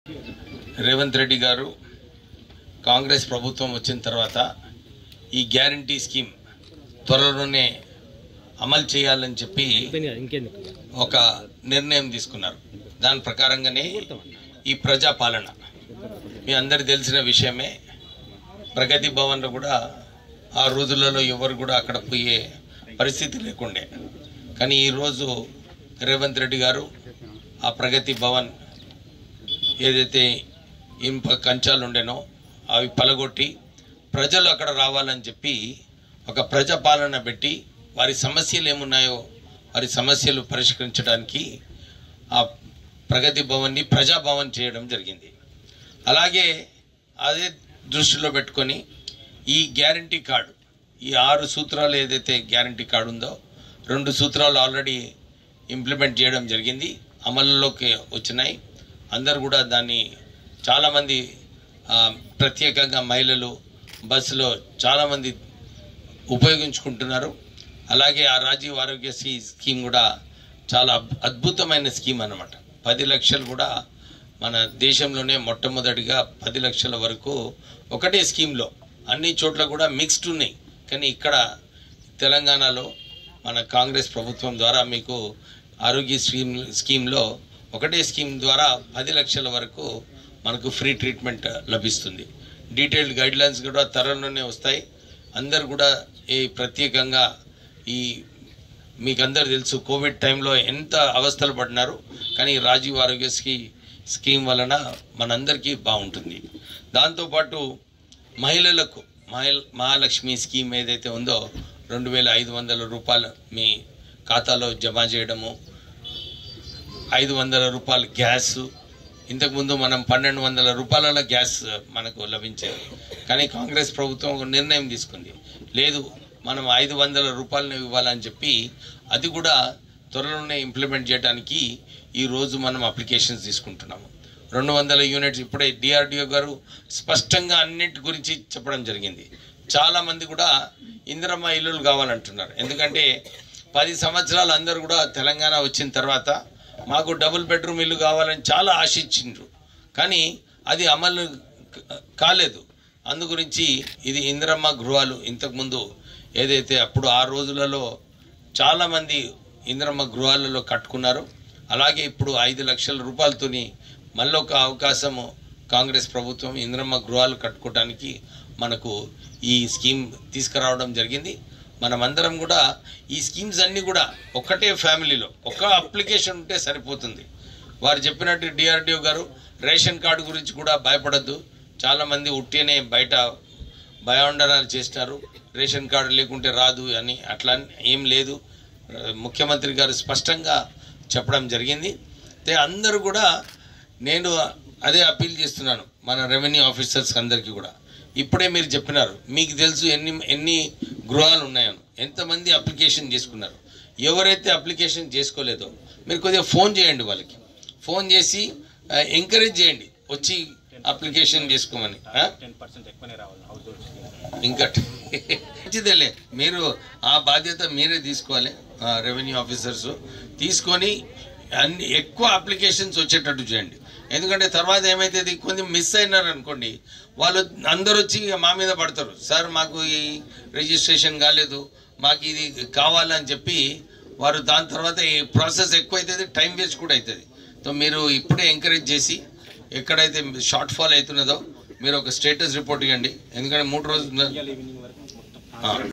రేవంత్ రెడ్డి గారు కాంగ్రెస్ ప్రభుత్వం వచ్చిన తర్వాత ఈ గ్యారంటీ స్కీమ్ త్వరలోనే అమలు చేయాలని చెప్పి ఇంకెందుకు ఒక నిర్ణయం తీసుకున్నారు దాని ప్రకారంగానే ఈ ప్రజాపాలన మీ అందరికి తెలిసిన విషయమే ప్రగతి భవన్లో కూడా ఆ రోజులలో ఎవరు కూడా అక్కడ పోయే పరిస్థితి లేకుండే కానీ ఈరోజు రేవంత్ రెడ్డి గారు ఆ ప్రగతి భవన్ ఏదైతే ఇనుప కంచాలు ఉండేనో అవి పలగొట్టి ప్రజలు అక్కడ రావాలని చెప్పి ఒక ప్రజాపాలన పెట్టి వారి సమస్యలు ఏమున్నాయో వారి సమస్యలు పరిష్కరించడానికి ఆ ప్రగతి భవన్ని ప్రజాభవన్ చేయడం జరిగింది అలాగే అదే దృష్టిలో పెట్టుకొని ఈ గ్యారంటీ కార్డు ఈ ఆరు సూత్రాలు ఏదైతే గ్యారంటీ కార్డు ఉందో రెండు సూత్రాలు ఆల్రెడీ ఇంప్లిమెంట్ చేయడం జరిగింది అమలులోకి వచ్చినాయి అందరు కూడా దాన్ని చాలామంది ఆ, ప్రత్యేకంగా మహిళలు బస్సులో చాలామంది ఉపయోగించుకుంటున్నారు అలాగే ఆ రాజీవ్ ఆరోగ్యశ్రీ స్కీమ్ కూడా చాలా అద్- అద్భుతమైన స్కీమ్ అన్నమాట పది లక్షలు కూడా మన దేశంలోనే మొట్టమొదటిగా పది లక్షల వరకు ఒకటే స్కీమ్లో అన్ని చోట్ల కూడా మిక్స్డ్ ఉన్నాయి కానీ ఇక్కడ తెలంగాణలో మన కాంగ్రెస్ ప్రభుత్వం ద్వారా మీకు ఆరోగ్య స్కీమ్ స్కీమ్లో ఒకటే స్కీమ్ ద్వారా పది లక్షల వరకు మనకు ఫ్రీ ట్రీట్మెంట్ లభిస్తుంది డీటెయిల్డ్ గైడ్లైన్స్ కూడా త్వరలోనే వస్తాయి అందరు కూడా ఈ ప్రత్యేకంగా ఈ మీకు అందరు తెలుసు కోవిడ్ టైంలో ఎంత అవస్థలు పడినారు కానీ ఈ రాజీవ్ ఆరోగ్యశ్రీ స్కీమ్ వలన మనందరికీ బాగుంటుంది దాంతోపాటు మహిళలకు మహిళ మహాలక్ష్మి స్కీమ్ ఏదైతే ఉందో రెండు వేల ఐదు వందల రూపాయలు మీ ఖాతాలో జమ చేయడము ఐదు వందల రూపాయలు గ్యాస్ ఇంతకుముందు మనం పన్నెండు వందల రూపాయల గ్యాస్ మనకు లభించేది కానీ కాంగ్రెస్ ప్రభుత్వం ఒక నిర్ణయం తీసుకుంది లేదు మనం ఐదు వందల రూపాయలను ఇవ్వాలని చెప్పి అది కూడా త్వరలోనే ఇంప్లిమెంట్ చేయడానికి ఈ రోజు మనం అప్లికేషన్స్ తీసుకుంటున్నాము రెండు వందల యూనిట్స్ ఇప్పుడే డిఆర్డిఓ గారు స్పష్టంగా అన్నిటి గురించి చెప్పడం జరిగింది చాలా మంది కూడా ఇందిరమ్మ ఇల్లులు కావాలంటున్నారు ఎందుకంటే పది సంవత్సరాలు అందరూ కూడా తెలంగాణ వచ్చిన తర్వాత మాకు డబుల్ బెడ్రూమ్ ఇల్లు కావాలని చాలా ఆశించిండ్రు కానీ అది అమలు క- కాలేదు అందు గురించి ఇది ఇందిరమ్మ గృహాలు ఇంతకుముందు ఏదైతే అప్పుడు ఆ రోజులలో చాలామంది ఇందిరమ్మ గృహాలలో కట్టుకున్నారు అలాగే ఇప్పుడు ఐదు లక్షల రూపాయలతోని మళ్ళీ ఒక అవకాశము కాంగ్రెస్ ప్రభుత్వం ఇందిరమ్మ గృహాలు కట్టుకోవడానికి మనకు ఈ స్కీమ్ తీసుకురావడం జరిగింది మనమందరం కూడా ఈ స్కీమ్స్ అన్నీ కూడా ఒకటే ఫ్యామిలీలో ఒక అప్లికేషన్ ఉంటే సరిపోతుంది వారు చెప్పినట్టు డిఆర్డిఓ గారు రేషన్ కార్డు గురించి కూడా భయపడద్దు చాలామంది ఉట్టినే బయట భయాందోళనలు చేస్తారు రేషన్ కార్డు లేకుంటే రాదు అని అట్లా ఏం లేదు ఆ, ముఖ్యమంత్రి గారు స్పష్టంగా చెప్పడం జరిగింది అయితే అందరూ కూడా నేను అదే అప్పీల్ చేస్తున్నాను మన రెవెన్యూ ఆఫీసర్స్ అందరికీ కూడా ఇప్పుడే మీరు చెప్పినారు మీకు తెలుసు ఎన్ని ఎన్ని గృహాలు ఉన్నాయని ఎంతమంది అప్లికేషన్ చేసుకున్నారు ఎవరైతే అప్లికేషన్ చేసుకోలేదో మీరు కొద్దిగా ఫోన్ చేయండి వాళ్ళకి ఫోన్ చేసి ఎంకరేజ్ చేయండి వచ్చి అప్లికేషన్ చేసుకోమని ఆ? టెన్ పర్సెంట్ ఎక్కువనే రావాలి హౌస్ హోల్డ్స్ ఇంకా మంచిదేలే మీరు ఆ బాధ్యత మీరే తీసుకోవాలి రెవెన్యూ ఆఫీసర్స్ తీసుకొని అన్ని ఎక్కువ అప్లికేషన్స్ వచ్చేటట్టు చేయండి ఎందుకంటే తర్వాత ఏమైతుంది కొంచెం మిస్ అయినారు అనుకోండి వాళ్ళు అందరూ వచ్చి మా మీద పడతారు సార్ మాకు ఈ రిజిస్ట్రేషన్ కాలేదు మాకు ఇది కావాలని చెప్పి వారు దాని తర్వాత ఈ ప్రాసెస్ ఎక్కువ అవుతుంది టైం వేస్ట్ కూడా అవుతుంది సో మీరు ఇప్పుడే ఎంకరేజ్ చేసి ఎక్కడైతే షార్ట్ ఫాల్ అవుతున్నదో మీరు ఒక స్టేటస్ రిపోర్ట్ ఇవ్వండి ఎందుకంటే మూడు రోజులు ఈవినింగ్ వరకు మొత్తం ఆ.